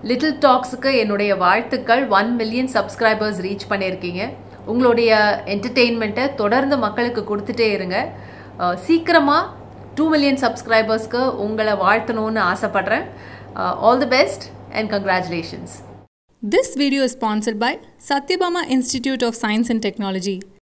Little டாக்ஸுக்கு என்னுடைய வாழ்த்துக்கள் one million subscribers reach பண்ணியிருக்கீங்க உங்களுடைய என்டர்டெயின்மெண்ட்டை தொடர்ந்து மக்களுக்கு கொடுத்துட்டே இருங்க அஹ், சீக்கிரமா டூ மில்லியன் சப்ஸ்கிரைபர்ஸ்க்கு உங்களை வாழ்த்தணும்னு ஆசைப்படுறேன் all the best and congratulations This video is sponsored by Satyabama Institute of Science and Technology.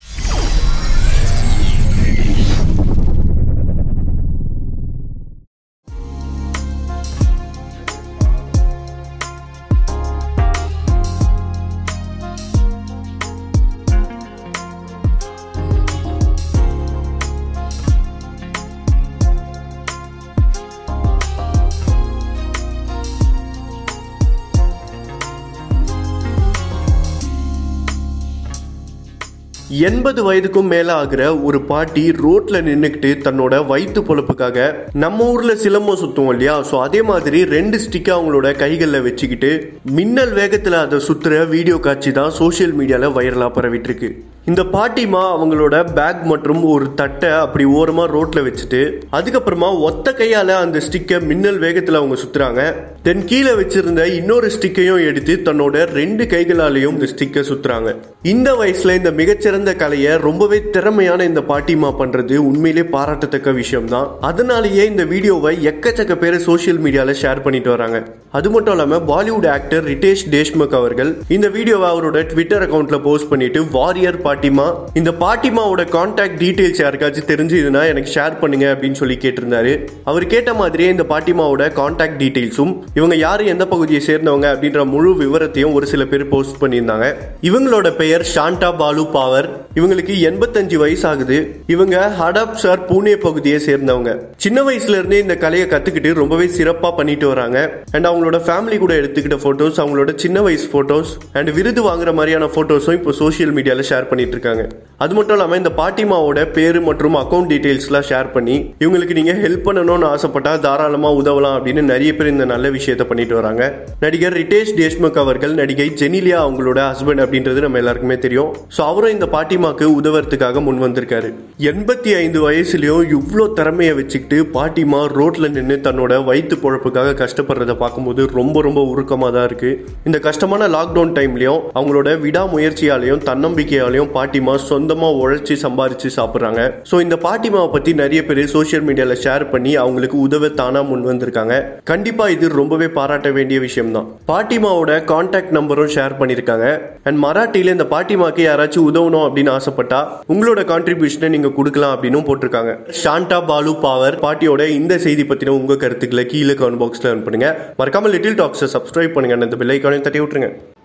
எண்பது வயதுக்கும் மேல ஆகிற ஒரு பாட்டி ரோட்ல நின்னுக்கிட்டு தன்னோட வயிற்று பொழப்புக்காக நம்ம ஊர்ல சிலம்பம் சுத்துவோம் இல்லையா ஸோ அதே மாதிரி ரெண்டு ஸ்டிக்கை அவங்களோட கைகளில் வச்சுக்கிட்டு மின்னல் வேகத்துல அதை சுத்துற வீடியோ காட்சி தான் சோஷியல் மீடியால வைரலா பரவிட்டு இருக்கு இந்த பாட்டிமா அவங்களோட பேக் மற்றும் ஒரு தட்டை அப்படி ஓரமா ரோட்ல வச்சுட்டு அதுக்கப்புறமா ஒத்த கையால அந்த ஸ்டிக்கை மின்னல் வேகத்துல அவங்க சுத்துறாங்க தென் கீழே வச்சிருந்த இன்னொரு ஸ்டிக்கையும் எடுத்து தன்னோட ரெண்டு கைகளாலையும் இந்த ஸ்டிக்கை சுத்துறாங்க இந்த வயசுல இந்த மிகச்சிறந்த கலையை ரொம்பவே திறமையான இந்த பாட்டிமா பண்றது உண்மையிலே பாராட்டத்தக்க விஷயம் தான் அதனாலேயே இந்த வீடியோவை எக்கச்சக்க பேர் சோஷியல் மீடியால ஷேர் பண்ணிட்டு வராங்க அது மட்டும் இல்லாம பாலிவுட் ஆக்டர் ரிட்டேஷ் தேஷ்முக் அவர்கள் இந்த வீடியோவை அவரோட ட்விட்டர் அக்கவுண்ட்ல போஸ்ட் பண்ணிட்டு வாரியர் பாட்டிமா இந்த பாட்டிமாவோட கான்டாக்ட் டீடைல்ஸ் யாருக்காச்சும் தெரிஞ்சதுன்னா எனக்கு ஷேர் பண்ணுங்க அப்படின்னு சொல்லி கேட்டிருந்தாரு அவர் கேட்ட மாதிரியே இந்த பாட்டிமாவோட கான்டாக்ட் டீடைல்ஸும் இவங்க யாரு எந்த பகுதியை சேர்ந்தவங்க அப்படின்ற முழு விவரத்தையும் ஒரு சில பேர் போஸ்ட் பண்ணியிருந்தாங்க இவங்களோட பெயர் ஷாண்டா பாலு பாவர் இவங்களுக்கு எண்பத்தஞ்சு வயசு ஆகுது இவங்க ஹடப் சார் பூனே பகுதியை சேர்ந்தவங்க சின்ன வயசுல இருந்தே இந்த கலையை கத்துக்கிட்டு ரொம்பவே சிறப்பா பண்ணிட்டு வராங்க அண்ட் அவங்களோட ஃபேமிலி கூட எடுத்துக்கிட்ட போட்டோஸ் அவங்களோட சின்ன வயசு போட்டோஸ் அண்ட் விருது வாங்குற மாதிரியான போட்டோஸும் இப்போ சோஷியல் மீடியால ஷேர் பண்ணிட்டு இருக்காங்க அது மட்டும் இல்லாம இந்த பாட்டிமாவோட பேரு மற்றும் அக்கௌண்ட் டீடைல்ஸ்லாம் ஷேர் பண்ணி இவங்களுக்கு நீங்க ஹெல்ப் பண்ணணும்னு ஆசைப்பட்டா தாராளமா உதவலாம் அப்படின்னு நிறைய பேர் இந்த நல்ல விஷயத்த பண்ணிட்டு வராங்க நடிகர் ரிட்டேஷ் தேஷ்முக் அவர்கள் நடிகை ஜெனிலியா அவங்களோட ஹஸ்பண்ட் அப்படின்றது நம்ம எல்லாருக்குமே தெரியும் ஸோ அவரும் இந்த பாட்டிமாக்கு உதவுறதுக்காக முன் வந்திருக்காரு எண்பத்தி ஐந்து வயசுலயும் இவ்வளோ திறமையை வச்சுக்கிட்டு பாட்டிமா ரோட்ல நின்று தன்னோட வயிற்று பொழப்புக்காக கஷ்டப்படுறத பார்க்கும்போது ரொம்ப ரொம்ப உருக்கமாக தான் இருக்கு இந்த கஷ்டமான லாக்டவுன் டைம்லயும் அவங்களோட விடாமுயற்சியாலையும் தன்னம்பிக்கையாலையும் பாட்டிமா சொந்தமா உழைச்சி சம்பாரிச்சு சாப்பிட்றாங்க ஸோ இந்த பாட்டிமாவை பத்தி நிறைய பேர் சோஷியல் மீடியால ஷேர் பண்ணி அவங்களுக்கு உதவ தானா முன் வந்திருக்காங்க கண்டிப்பா இது ரொம்பவே பாராட்ட வேண்டிய விஷயம் தான் பாட்டிமாவோட கான்டாக்ட் நம்பரும் ஷேர் பண்ணியிருக்காங்க அண்ட் மராட்டியில இந்த பாட்டிமாக்கு யாராச்சும் உதவணும் அப்படின்னு ஆசைப்பட்டா உங்களோட கான்ட்ரிபியூஷனை நீங்க கொடுக்கலாம் அப்படின்னு போட்டிருக்காங்க ஷாண்டா பாலு பாவர் பாட்டியோட இந்த செய்தி பத்தின உங்க கருத்துக்களை கீழே கமெண்ட் பாக்ஸ்ல பண்ணுங்க மறக்காம லிட்டில் டாக்ஸை சப்ஸ்கிரைப் பண்ணுங்க அந்த பெல் ஐக்கானையும் தட்டி விட்டுருங்க